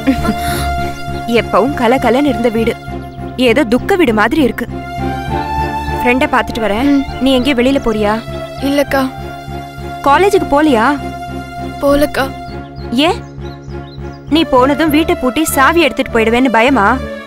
எப்பவும் கலகலன்னு இருந்த வீடு ஏதோ துக்க வீடு மாதிரி இருக்கு ஃப்ரெண்ட பார்த்துட்டு வரேன் ம். நீ எங்கேயும் வெளியில போறியா இல்லக்கா காலேஜுக்கு போலியா போலக்கா ஏன் நீ போனதும் வீட்டை பூட்டி சாவி எடுத்துட்டு போயிடுவேன்னு பயமா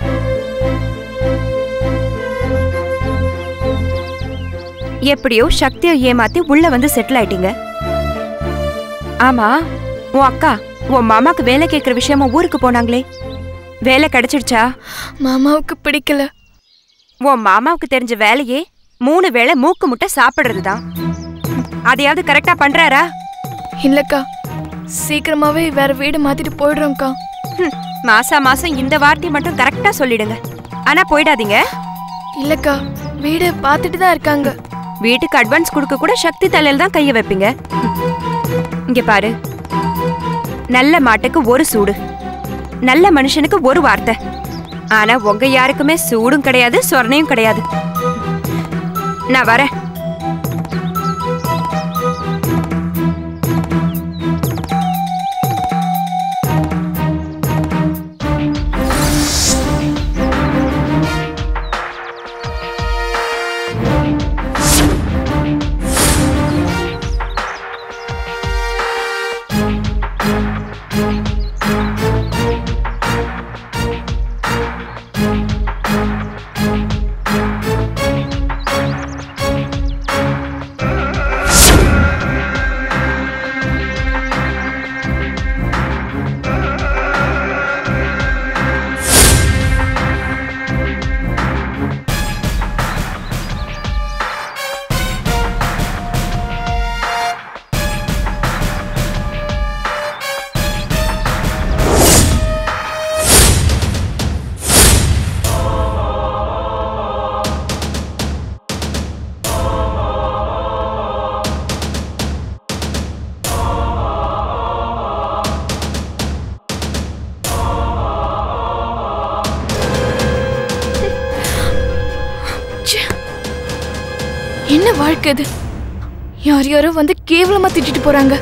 எப்படியோ சக்தியை ஏமாத்தி உள்ள வந்து செட்டில் ஆயிட்டீங்க ஆமா உன் அக்கா உன் மாமாக்கு வேலை கேட்குற விஷயமா ஊருக்கு போனாங்களே வேலை கிடைச்சிடுச்சா மாமாவுக்கு பிடிக்கல உன் மாமாவுக்கு தெரிஞ்ச வேலையே மூணு வேளை மூக்கு முட்டை சாப்பிடுறது தான் அதையாவது கரெக்டா பண்றாரா இல்லக்கா சீக்கிரமாவே வேற வீடு மாத்திட்டு போயிடுறோம்க்கா ஹம், மாசா மாசம் இந்த வார்த்தையை மட்டும் கரெக்டா சொல்லிடுங்க ஆனா போயிடாதீங்க இல்லக்கா வீடு பார்த்துட்டு தான் இருக்காங்க வீட்டுக்கு அட்வான்ஸ் கொடுக்க கூட சக்தி தலையில தான் கைய வைப்பீங்க இங்க பாரு நல்ல மாட்டுக்கு ஒரு சூடு நல்ல மனுஷனுக்கு ஒரு வார்த்தை ஆனா உங்க யாருக்குமே சூடும் கிடையாது சொரணையும் கிடையாது நான் வரேன் ச்சே. என்ன வாழ்க்கை இது யார் யாரோ வந்து கேவலமா திட்டிட்டு போறாங்க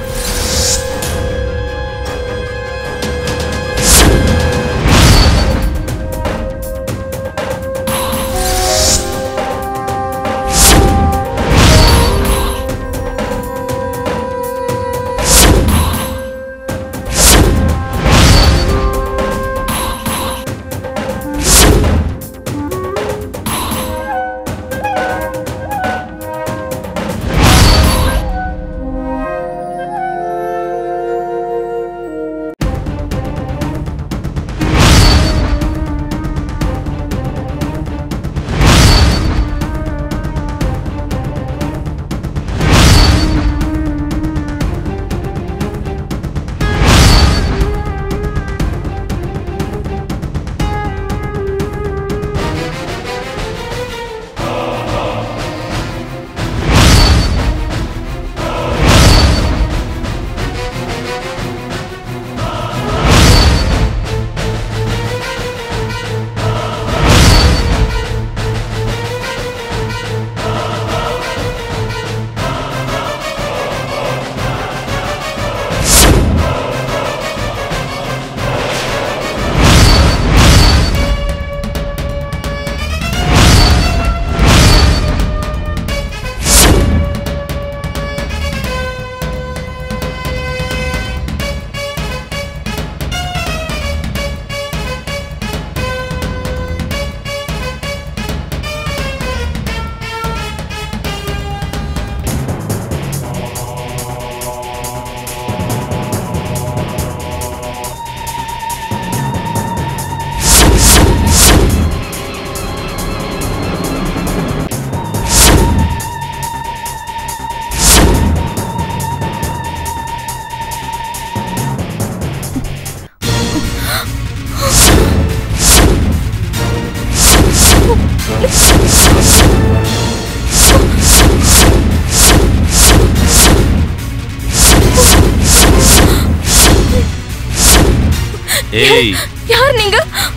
ஏய் யார் நீங்க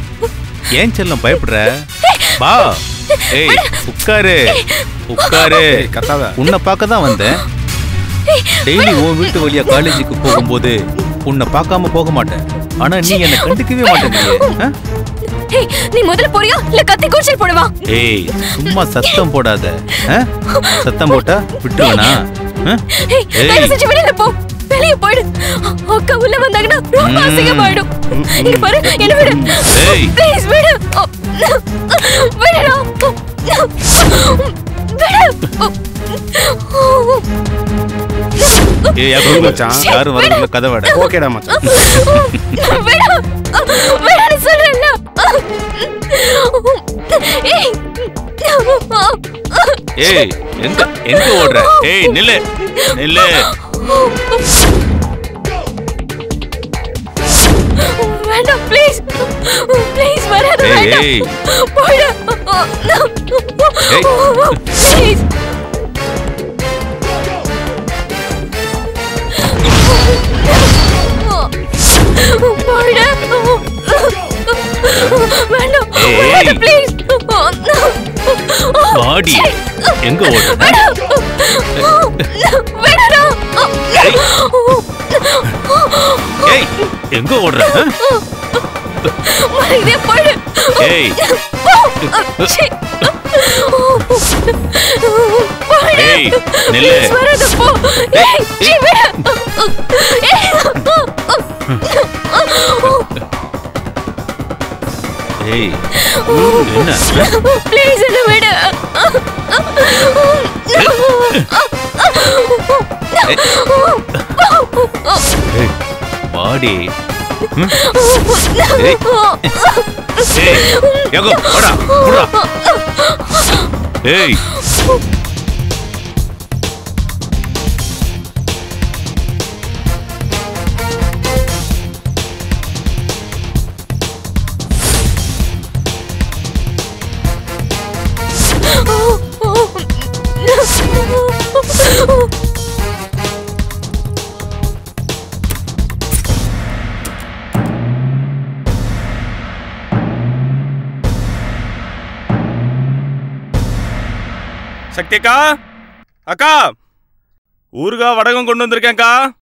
ஏன் செல்லம் பயப்படுற வா ஏய் உட்காரு உட்காரு கத்தாத உன்னை பார்க்க தான் வந்தேன் டெய்லி உன் வீட்டு வழியா காலேஜுக்கு போகும்போது உன்னை பார்க்காம போக மாட்டேன் ஆனா நீ என்ன கண்டுக்கவே மாட்டேங்கிறியே ஆ? ஏய் நீ முதல்ல போறியா இல்ல கத்தி கூச்சல் போடுவா ஏய் சும்மா சத்தம் போடாத ஆ? சத்தம் போட்டா விட்டுருவனா ஆ? ஏய் ஏய். தயவு செஞ்சு வெளியில போ வெளிய போயிடு அக்கா உள்ள வந்தாங்கன்னா ரொம்ப ம். அசிங்கமாயிடும் இங்க பாரு என்ன விடு ஏய். ப்ளீஸ் விடு ஓ, விடுடா விடு ஏய் யாரும் மச்சான். யாரும் வரதுக்குள்ள கதை வாட ஓகேடா மச்சான் விடு விடுன்னு சொல்றேன்ல ஏய் ஏய் எங்க எங்க ஓடுற ஏய் நில்லு நில்லு வேண்டாம் ப்ளீஸ் ப்ளீஸ் வராத ஏய், வேண்டாம் ஏய். போயிடு ஏய். ப்ளீஸ் போயிடு வேண்டாம் ஏய், வேண்டாம் ஏய். ப்ளீஸ் பாடி எங்க ஓடுற வேடா ஏய். ஏய் எங்க ஓடுற ஆ? மரியாதையா போயிடு ஏய் சீ. போயிடு. ஏய், நில்லு. Please, வராத, போ. ஏய், சீ, விடு. ஏய். ஏய் என்ன Please, என்னை விடு. ஏய் பாடி ம்? ஏய் ஏய் எங்க போடா போடா ஏய் சக்தி அக்கா அக்கா ஊருகா வடகம் கொண்டு வந்திருக்கேன்க்கா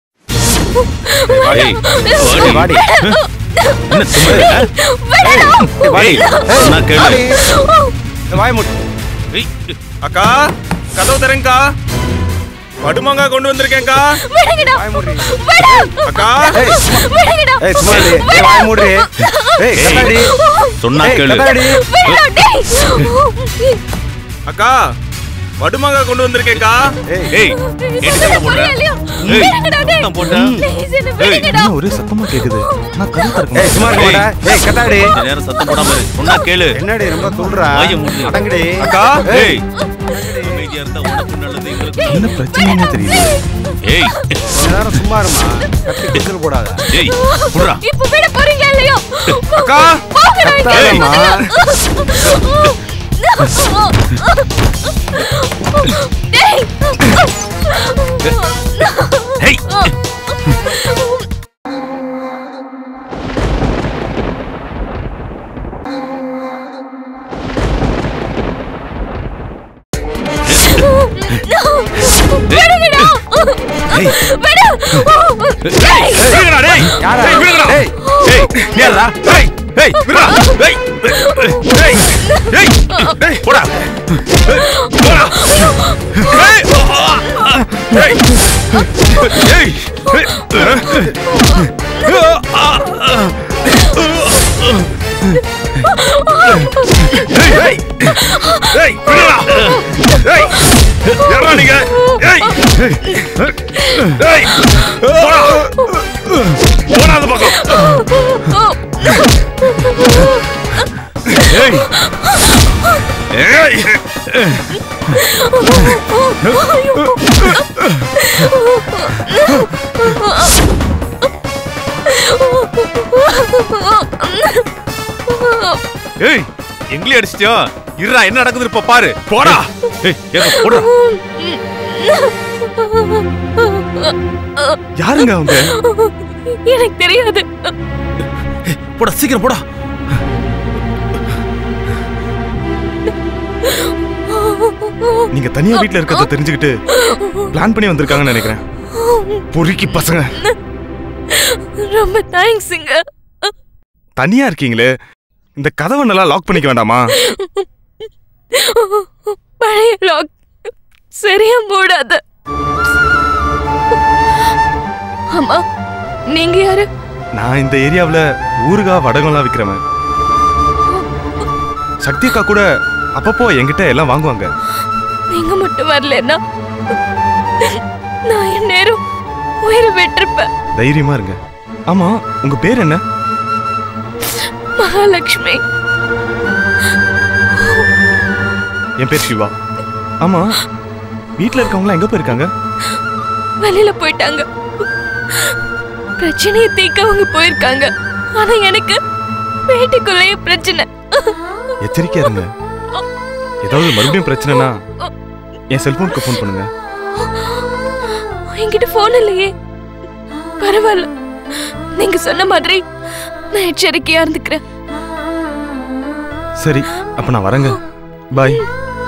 ஏய் பாடி என்ன தும்முற ஏய் நான் கேளு வாய் முட்டு ஏய் அக்கா கதவு தரேன்க்கா படுமாங்கா கொண்டு வந்திருக்கேன்க்கா விடுங்கடா. வாய் மூடுறி. விடு. அக்கா விடுங்கடா. ஏய் சும்மா இரு. ஏய் வாய் மூடு ஏய் கத்தாடி சொன்னா ஏய், கேளு கத்தாடி விடுடா, டேய். அக்கா படுமாங்கா கொண்டு வந்திருக்கேன்க்கா ஏய் ஏய் என்ன சத்தம் போடுற புரியலையா? ஏய் விடுங்கடா, டேய். சத்தம் போட்டா Please, என்னை ஏய், விடுங்கடா. என்ன ஒரே சத்தமா கேக்குது நான் கதை திறக்க ஏய் சும்மா இருக்க ஏய். மாட்டா ஏய் கத்தாடி கொஞ்ச நேரம் சத்தம் போடாம இரு. சொன்னா கேளு என்னடி ரொம்ப சொல்றா வாயை மூடு. அடங்கடி அக்கா ஏய் அமைதியா இருந்தா உனக்கு நல்லது எங்களுக்கு என்ன பிரச்சனைன்னு தெரியல ஏய் கொஞ்ச நேரம் சும்மா இருமா கத்தி கிச்சல் போடாத ஏய் புடுறா இப்ப விட போறீங்க இல்லையா? அக்கா போங்கடா, இங்க கத்தாதம்மா. டேய். ஏய் விடுங்கடா. ஏய் விடு. ஏய் விடுங்கடா டேய் யாரா? ஏய் விடுங்கடா ஏய். ஏய் நீ யாரா ஏய் ஏய் விடுடா ஏய் ஏய் ஏய் ஏய் போடா போடா ஏய் ஏய் ஏய் ஏய் ஏய் விடுடா ஏய் யாரா நீங்க ஏய் ஏய் போடா போடா அந்த பக்கம் ஏய் ஏய் ஏய் எங்களே அடிச்சிட்டியா இருடா என்ன நடக்குது இப்ப பாரு போடா ஏய் ஏங்க போடா யாருங்க அவங்க எனக்கு தெரியாது போடா சீக்கிரம் போடா நீங்க தனியா வீட்ல இருக்கிறத தெரிஞ்சுக்கிட்டு பிளான் பண்ணி வந்திருக்காங்கன்னு நினைக்கிறேன் பொறுக்கி பசங்க ரொம்ப தேங்க்ஸுங்க தனியா இருக்கீங்களே இந்த கதவை நல்லா லாக் பண்ணிக்க வேண்டாமா பழைய லாக் சரியா மூடாத அம்மா நீங்க யாரு நான் இந்த ஏரியாவுல ஊறுகா வடகம்லாம் விற்கிறவன் சக்தி அக்கா கூட அப்பப்போ என்கிட்ட எல்லாம் வாங்குவாங்க நீங்க மட்டும் வரலன்னா நான் என் நேரம் உயிரை விட்டிருப்பேன் தைரியமா இருங்க ஆமா உங்க பேர் என்ன மகாலட்சுமி என் பேர் சிவா ஆமா வீட்ல இருக்கவங்களாம் எங்க போயிருக்காங்க வெளியில போயிட்டாங்க பிரச்சனையை தீர்க்க அவங்க போயிருக்காங்க ஆனா எனக்கு வீட்டுக்குள்ளேயே பிரச்சனை எச்சரிக்கையா இருங்க ஏதாவது மறுபடியும் பிரச்சனைனா என் செல்போனுக்கு ஃபோன் பண்ணுங்க என்கிட்ட போன் இல்லையே பரவாயில்ல நீங்க சொன்ன மாதிரி நான் எச்சரிக்கையா இருந்துக்கிறேன் சரி அப்ப நான் வரேங்க பாய்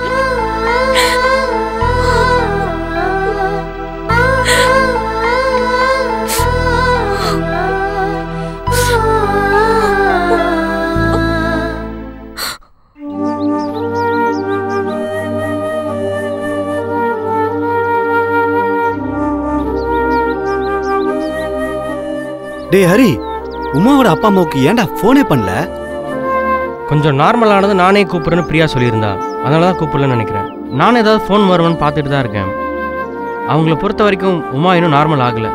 டேய் ஹரி உமாவோட அப்பா அம்மாவுக்கு ஏன்டா ஃபோனே பண்ணல கொஞ்சம் நார்மலானது நானே கூப்பிட்றேன்னு பிரியா சொல்லியிருந்தா அதனால தான் கூப்பிடலன்னு நினைக்கிறேன் நானும் ஏதாவது ஃபோன் வருவேன்னு பார்த்துட்டு தான் இருக்கேன் அவங்கள பொறுத்த வரைக்கும் உமா இன்னும் நார்மல் ஆகலை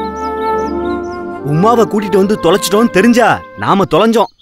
உமாவை கூட்டிட்டு வந்து தொலைச்சிட்டோம்னு தெரிஞ்சா நாம தொலைஞ்சோம்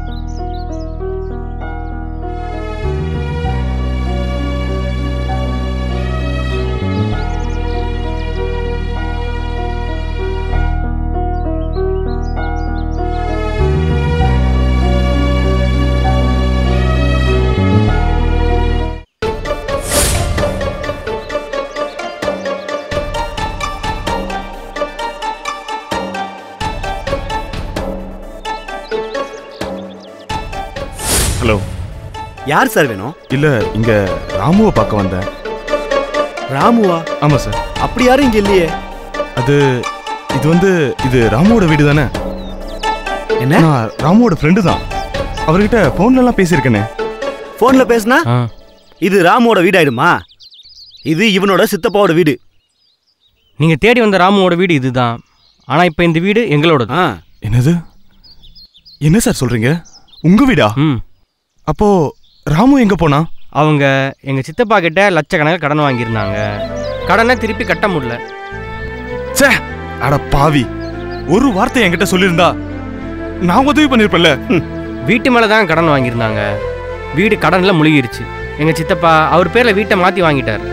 ஹலோ யார் சார் வேணும் இல்ல இங்க ராமுவை பார்க்க வந்தேன் ராமுவா ஆமா சார் அப்படி யாரும் இங்க இல்லையே அது இது வந்து இது ராமுவோட வீடு தானே என்ன நான் ராமுவோட ஃப்ரெண்டு தான் அவர்கிட்ட போன்ல எல்லாம் பேசியிருக்கேனே போன்ல பேசுனா ஆ இது ராமுவோட வீடாயிடுமா இது இவனோட சித்தப்பாவோட வீடு நீங்கள் தேடி வந்த ராமுவோட வீடு இதுதான் ஆனால் இப்போ இந்த வீடு எங்களோடது ஆ என்னது என்ன சார் சொல்றீங்க உங்க வீடா ம் அப்போ ராமு எங்க போனா அவங்க எங்கள் சித்தப்பா கிட்ட லட்சக்கணக்கில் கடன் வாங்கியிருந்தாங்க கடனை திருப்பி கட்ட முடியல ச்சே அட பாவி ஒரு வார்த்தை என்கிட்ட சொல்லியிருந்தா நான் உதவி பண்ணிருப்பேன்ல வீட்டு மேலே தான் கடன் வாங்கியிருந்தாங்க வீடு கடனில் முழுகிருச்சு எங்கள் சித்தப்பா அவர் பேரில் வீட்டை மாற்றி வாங்கிட்டார்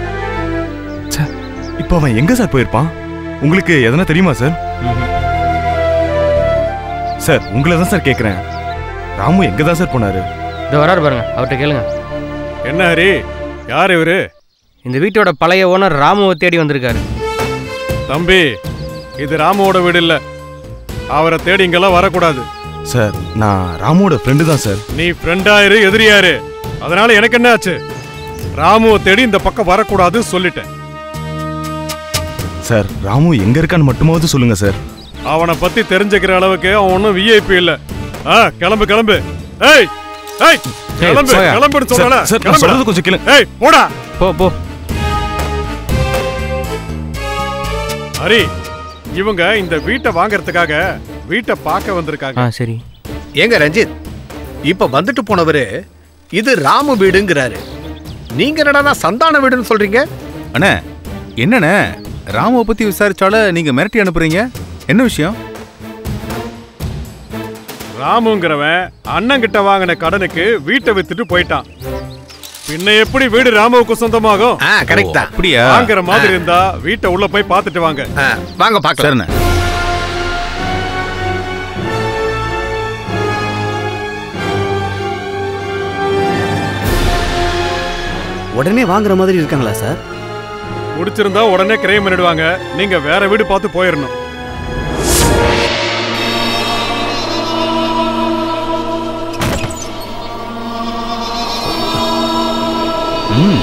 இப்போ அவன் எங்க சார் போயிருப்பான் உங்களுக்கு எதனா தெரியுமா சார் ம்ஹும். சார் உங்களை தான் சார் கேட்குறேன் ராமு எங்க தான் சார் போனாரு இதோ வராரு பாருங்க அவர்கிட்ட கேளுங்க என்ன ஹரி யார் இவரு இந்த வீட்டோட பழைய ஓனர் ராமுவை தேடி வந்திருக்காரு தம்பி இது ராமுவோட வீடு இல்ல அவரை தேடி இங்கெல்லாம் வரக்கூடாது சார் நான் ராமுவோட ஃப்ரெண்டு தான் சார் நீ ஃப்ரெண்டாயிரு எதிரியாரு அதனால எனக்கு என்ன ஆச்சு ராமுவை தேடி இந்த பக்கம் வரக்கூடாது சொல்லிட்டேன் சார் ராமு எங்க இருக்கான்னு மட்டுமாவது சொல்லுங்க சார் அவனை பத்தி தெரிஞ்சுக்கிற அளவுக்கு அவன் ஒன்றும் விஐபி இல்ல ஆ கிளம்பு கிளம்பு ஏய் ஏய் கிளம்பு போயா. கிளம்புன்னு சார், சொல்றல சார் நான் சொல்றது கொஞ்சம் கேளுங்க ஏய் போடா போ போ ஹரி இவங்க இந்த வீட்டை வாங்குறதுக்காக வீட்டை பார்க்க வந்திருக்காங்க ஆ சரி ஏங்க ரஞ்சித் இப்ப வந்துட்டு போனவரு இது ராமு வீடுங்கிறாரு நீங்க என்னடா சந்தான வீடுன்னு சொல்றீங்க அண்ணே என்னண்ணே ராமுவை பத்தி விசாரிச்சால நீங்க மிரட்டி அனுப்புறீங்க என்ன விஷயம் ராமுங்கிறவன் அண்ணன் கிட்ட வாங்கின கடனுக்கு வீட்டை வித்துட்டு போயிட்டான் பின்ன எப்படி வீடு ராமுவுக்கு சொந்தமாகும் ஆ கரெக்ட் தான் அப்படியா வாங்குற மாதிரி இருந்தா வீட்டை உள்ள போய் பார்த்துட்டு வாங்க ஆ, வாங்க பார்க்கலாம் சரிண்ணே உடனே வாங்குற மாதிரி இருக்காங்களா சார் பிடிச்சிருந்தா உடனே கிரைம் பண்ணிடுவாங்க நீங்க வேற வீடு பார்த்து போயிடணும் ம்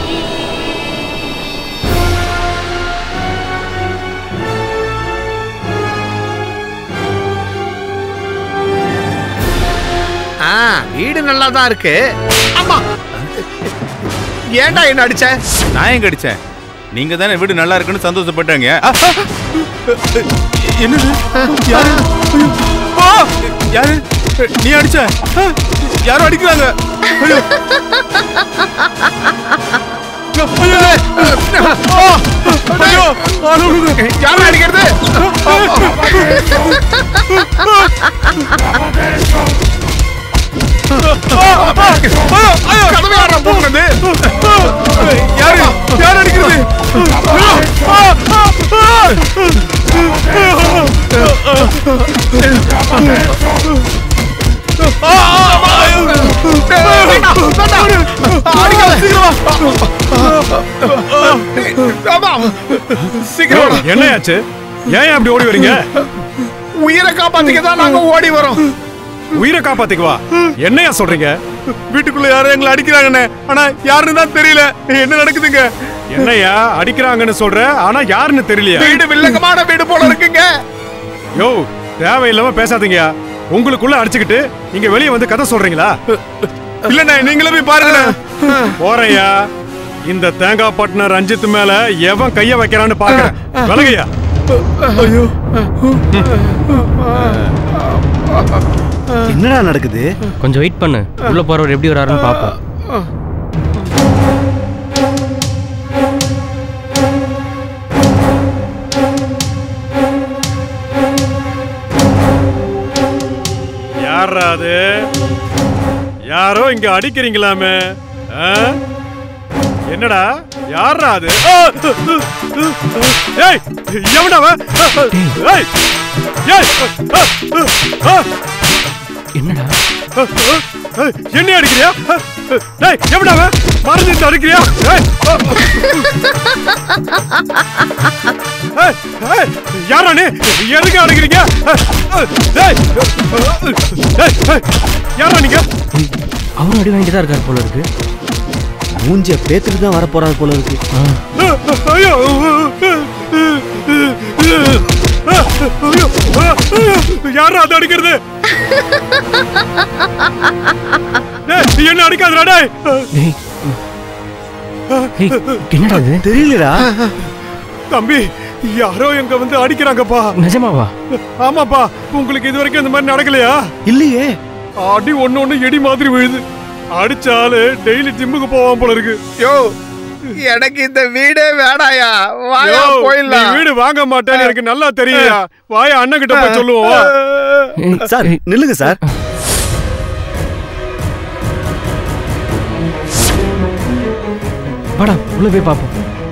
வீடு நல்லா தான் இருக்கு ஆமா ஏன்டா என்ன அடிச்ச நான் எங்க அடிச்சேன் நீங்க தானே வீடு நல்லா இருக்குன்னு சந்தோஷப்பட்டாங்க ஆ, ஆ, என்னது யாரு ஐயோ, ஆ, யாரு நீ அடிச்ச ஆ, யாரோ அடிக்கிறாங்க ஐயோ ஐயோ, ஆ, ஐயோ, ஆளு விடுங்க. யாரும் அடிக்கிறது கதவை யாரா பூட்டினது? யாரு யார் அடிக்கிறது ஐயோ, ஆ, ஆ, ஆ. ஆமா. சீக்கிரம் வாடா. என்னையாச்சு ஏன் அப்படி ஓடி வரீங்க உயிரை காப்பாத்திக்க தான் நாங்க ஓடி வரோம் உயிரை காப்பாத்திக்குவா என்னையா சொல்றீங்க வீட்டுக்குள்ள யாரும் எங்களை அடிக்கிறாங்கண்ணே ஆனா யாருன்னு தான் தெரியல என்ன நடக்குதுங்க என்னையா அடிக்கிறாங்கன்னு சொல்ற ஆனா யாருன்னு தெரியலையா வீடு வில்லங்கமான வீடு போல இருக்குங்க யோ தேவையில்லாம பேசாதீங்க உங்களுக்குள்ள அடிச்சுக்கிட்டு இங்க வெளியே வந்து கதை சொல்றீங்களா இல்லண்ணே நீங்களே போய் பாருங்கண்ணே போறையா இந்த தேங்காய் பட்டின ரஞ்சித் மேல எவன் கைய வைக்கிறான்னு பாக்குறேன் விலகையா என்னடா நடக்குது கொஞ்சம் வெயிட் பண்ணு உள்ள போறவர் எப்படி வராருன்னு பார்ப்போம் யாரா அது யாரோ இங்க அடிக்கிறீங்களாமே ஆ? என்னடா யாரா அது ஆ! ஏய் எவன்டா அவன்? ஏய் ஏய் ஆ! ஆ! என்னடா ஏய், என்னைய அடிக்கிறியா டேய் எவன்டா அவன் மறந்துட்டு அடிக்கிறியா ஏய் ஏய், ஏய், யாரா நீ எதுக்கு அடிக்கிறீங்க டேய் டேய், டேய், யாரா நீங்க ஏய், அவரும் அடி வாங்கிட்டு தான் இருக்காரு போல இருக்கு மூஞ்சிய பேத்துட்டு தான் வர போறாரு போல இருக்கு ஐயோ ஐயோ யாரா அது அடிக்கிறது டேய், என்ன அடிக்காதடா டேய் டேய் ஏய், என்னடா இது தெரியலடா தம்பி யாரோ எங்க வந்து அடிக்கிறாங்கப்பா நிஜமாவா ஆமாப்பா உங்களுக்கு இது வரைக்கும் இந்த மாதிரி நடக்கலையா இல்லையே அடி ஒண்ணு ஒண்ணு எடி மாதிரி விழுது அடிச்சாலு டெய்லி ஜிம்முக்கு போவான் போல இருக்கு யோ எனக்கு இந்த வீடே வேடாயா வாயா யோ, நீ போயிடலாம் வீடு வாங்க மாட்டேன்னு எனக்கு நல்லா தெரியுயா வாயா அண்ணன் கிட்ட போய் சொல்லுவோம் வா. ஏய், சார் ஏய், நில்லுங்க சார் வாடா உள்ள போய் பார்ப்போம்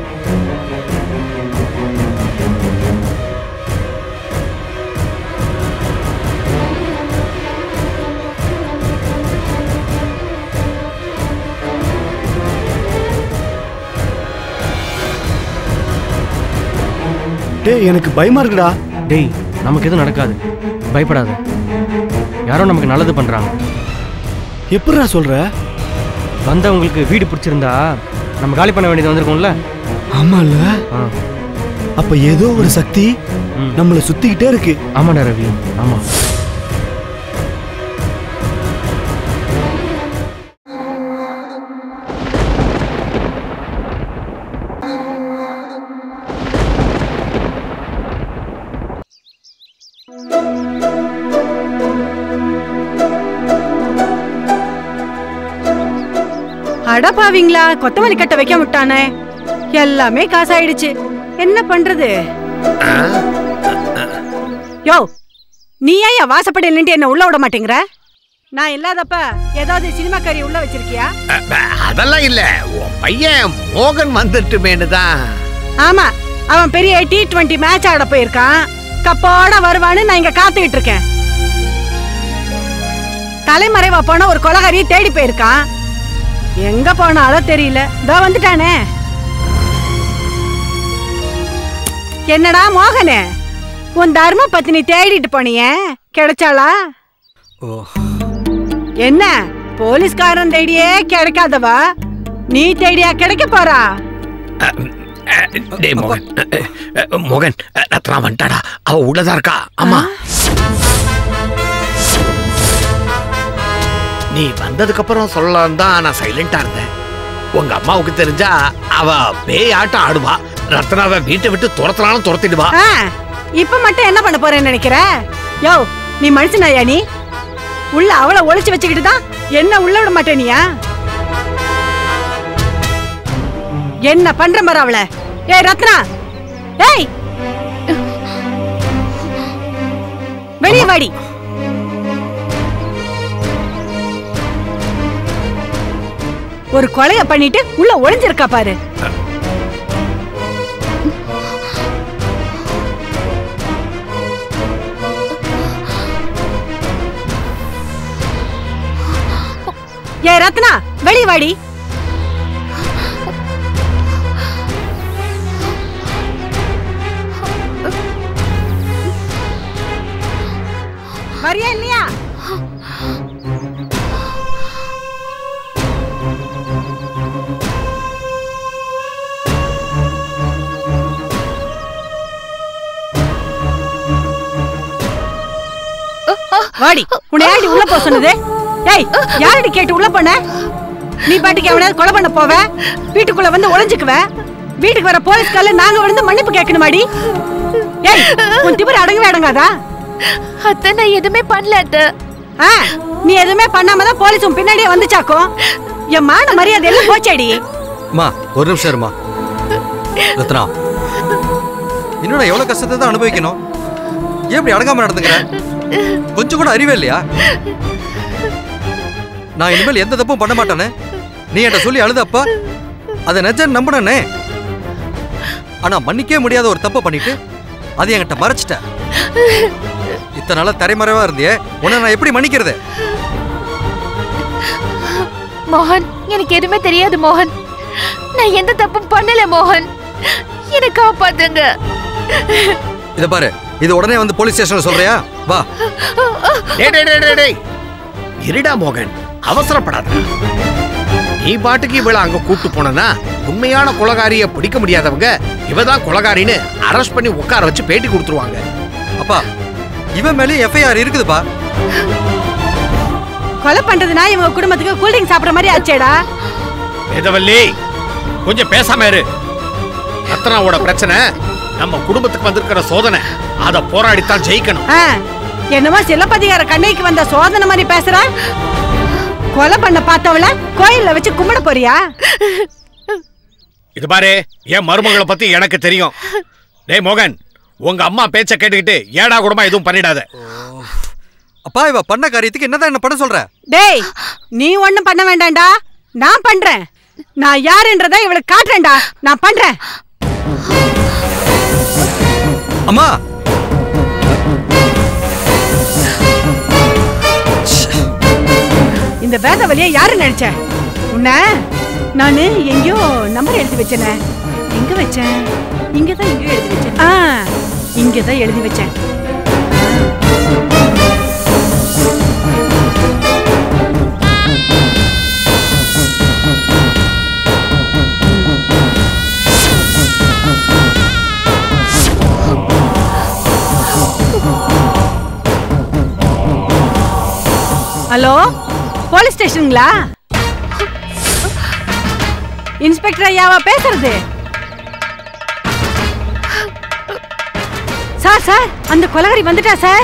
டேய் எனக்கு பயமா இருக்குடா டேய் நமக்கு எதுவும் நடக்காது பயப்படாத யாரோ நமக்கு நல்லது பண்றாங்க எப்படிடா சொல்ற வந்தவங்களுக்கு வீடு பிடிச்சிருந்தா நம்ம காலி பண்ண வேண்டியது வந்திருக்கோம்ல ஆமால ஆ அப்ப ஏதோ ஒரு சக்தி ம். நம்மள சுத்திக்கிட்டே இருக்கு ஆமாடா ரவி ஆமா அடப்பாவீங்களா கொத்தமல்லி கட்ட வைக்க விட்டானே எல்லாமே காசாயிடுச்சு என்ன பண்றது யோ நீ ஏன் வாசப்படி நின்று என்ன உள்ள விட மாட்டேங்கிற நான் இல்லாதப்ப ஏதாவது சினிமா கறி உள்ள வச்சிருக்கியா அதெல்லாம் இல்ல உன் பையன் மோகன் வந்துட்டுமேனு தான் ஆமா அவன் பெரிய டி டுவெண்ட்டி மேட்ச் ஆட போயிருக்கான் கப்போட வருவான்னு நான் இங்க காத்துக்கிட்டு இருக்கேன் தலைமறைவா போன ஒரு கொலகாரியை தேடி போயிருக்கான் எங்க போனாலோ தெரியல இதோ வந்துட்டானே என்னடா மோகனே உன் தர்ம பத்தினி தேடிட்டு போனியே கிடைச்சாளா என்ன போலீஸ்காரன் தேடியே கிடைக்காதவா நீ தேடியா கிடைக்க போறா டேய் மோகன் மோகன் ரத்னா வந்துட்டாடா அவ உள்ளதா இருக்கா ஆமா நீ வந்ததுக்கு அப்புறம் சொல்லலாம் தான் நான் சைலண்டா இருந்தேன் உங்க அம்மாவுக்கு தெரிஞ்சா அவ பேய் ஆட்டம் ஆடுவா ரத்னாவை வீட்டை விட்டு துரத்தலாலும் துரத்திடுவா ஆ, இப்ப மட்டும் என்ன பண்ண போறேன்னு நினைக்கிற யோ நீ மனுஷனாயா நீ உள்ள அவளை ஒளிச்சு வச்சுக்கிட்டு தான் என்ன உள்ள விட மாட்டேனியா என்ன பண்ற மர அவளை ஏய் ரத்னா ஏய் வெளியே வாடி ஒரு கொலைய பண்ணிட்டு உள்ள ஒளிஞ்சிருக்கா பாரு ஏ ரத்னா வெளிய வாடி வரியா இல்லையா வாடி உன்னை யாரடி உள்ள போக சொன்னது ஏய் யாரடி கேட்டு உள்ள போன நீ பாட்டுக்கு எவனாவது கொலை பண்ண போவ வீட்டுக்குள்ள வந்து ஒளிஞ்சுக்குவ வீட்டுக்கு வர போலீஸ்கால நாங்க வந்து மன்னிப்பு கேட்கணுமாடி ஏய் உன் திமிர அடங்கவே அடங்காதா அத்தை நான் எதுவுமே பண்ணல அத்தை ஆ நீ எதுவுமே பண்ணாம தான் போலீஸ் உன் பின்னாடியே வந்துச்சாக்கும் என் மான மரியாதை எல்லாம் போச்சேடி அம்மா ஒரு நிமிஷம் இருமா ரத்னா இன்னும் நான் எவ்வளவு கஷ்டத்தை தான் அனுபவிக்கணும் ஏன் இப்படி அடங்காம நடந்துக்கிற கொஞ்சம் கூட அறிவே இல்லையா நான் இனிமேல் எந்த தப்பும் பண்ண மாட்டேனே நீ என்கிட்ட சொல்லி அழுதப்ப அதை நிஜம் நம்பினே ஆனா மன்னிக்கவே முடியாத ஒரு தப்பை பண்ணிட்டு அது என்கிட்ட மறைச்சிட்ட இத்தனை நாளா தரைமறைவா இருந்தியே உன்னை நான் எப்படி மன்னிக்கிறது மோகன் எனக்கு எதுவுமே தெரியாது மோகன் நான் எந்த தப்பும் பண்ணல மோகன் என்னை காப்பாத்துங்க இத பாரு இது உடனே வந்து போலீஸ் ஸ்டேஷன்ல சொல்றியா வா டேய் டேய் டேய், டேய் டேய் இருடா மோகன் அவசரப்படாத நீ பாட்டுக்கு இவள அங்க கூட்டு போனா உண்மையான கொலகாரிய பிடிக்க முடியாதவங்க இவதான் கொலகாரின்னு அரெஸ்ட் பண்ணி உட்கார வச்சு பேட்டி கொடுத்துருவாங்க அப்பா இவன் மேலே எஃப்ஐஆர் இருக்குதுப்பா கொலை பண்றதுனா இவங்க குடும்பத்துக்கு கூல்ட்ரிங்க் சாப்பிடுற மாதிரி ஆச்சேடா வேதவல்லி கொஞ்சம் பேசாம இரு ரத்னாவோட பிரச்சனை நம்ம குடும்பத்துக்கு வந்திருக்கிற சோதனை அத போராடித்தான் ஜெயிக்கணும் ஆ, என்னமோ சிலப்பதிகார கண்ணைக்கு வந்த சோதனை மாதிரி பேசுற கொலை பண்ண பார்த்தவள கோயில்ல வச்சு கும்பிட போறியா இது பாரு என் மருமகளை பத்தி எனக்கு தெரியும் டேய் மோகன் உங்க அம்மா பேச்ச கேட்டுக்கிட்டு ஏடா கூடமா எதுவும் பண்ணிடாத அப்பா இவ பண்ண காரியத்துக்கு என்னதான் என்ன பண்ண சொல்ற டேய் நீ ஒண்ணும் பண்ண வேண்டாம்டா நான் பண்றேன் நான் யாருன்றத இவளுக்கு காட்டுறேன்டா நான் பண்றேன் அம்மா இந்த வேத வழிய யாரு நினைச்ச உன்ன நானு எங்கேயோ நம்பர் எழுதி வச்சேனே எங்க வச்சேன் இங்கதான் எங்கேயோ எழுதி வச்சேன் ஆ இங்கதான் எழுதி வச்சேன் ஹலோ போலீஸ் ஸ்டேஷனுங்களா இன்ஸ்பெக்டர் ஐயாவா பேசுறது சார் சார் அந்த கொலகாரி வந்துட்டா சார்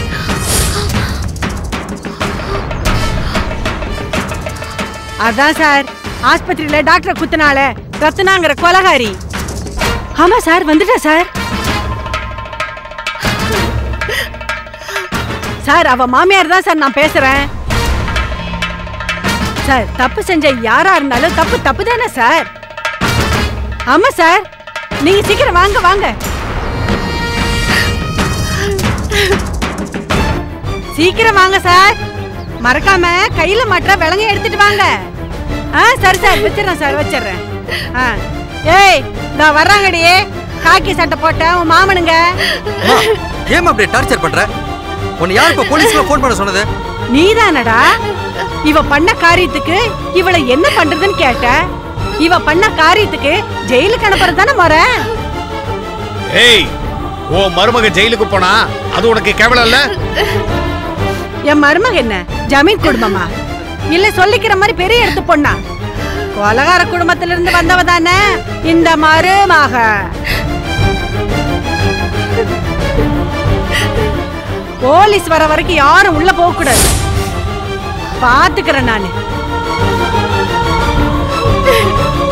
அதான் சார் ஆஸ்பத்திரியில டாக்டர் குத்துனால ரத்னாங்கிற கொலகாரி ஆமா சார் வந்துட்டா சார் சார் அவ மாமியார் தான் சார் நான் பேசுறேன் சார் தப்பு செஞ்ச யாரா இருந்தாலும் தப்பு தப்பு தானே சார் ஆமா சார் நீங்க சீக்கிரம் வாங்க வாங்க சீக்கிரம் வாங்க சார் மறக்காம கையில மாட்டுற விலங்க எடுத்துட்டு வாங்க ஆ சரி சார் வச்சிடறேன் சார் வச்சிடுறேன் ஆ ஏய் நான் வர்றாங்கடியே காக்கி சட்டை போட்ட உன் மாமனுங்க அம்மா ஏன் அப்படியே டார்ச்சர் பண்ற உன்னை யார் இப்ப போலீஸ்ல ஃபோன் பண்ண சொன்னது நீதானடா இவ பண்ண காரியத்துக்கு இவளை என்ன பண்றதுன்னு கேட்ட இவ பண்ண காரியத்துக்கு ஜெயிலுக்கு அனுப்புறது தானே முறை ஏய் ஓ மருமக ஜெயிலுக்கு போனா அது உனக்கு கேவலம் இல்ல என் மருமக என்ன ஜமீன் குடும்பமா இல்ல சொல்லிக்கிற மாதிரி பெரிய எடுத்து பொண்ணா கொலகார குடும்பத்துல இருந்து வந்தவ தானே இந்த மருமக போலீஸ் வர வரைக்கும் யாரும் உள்ள போக கூடாது பாத்துக்கிறேன் நானு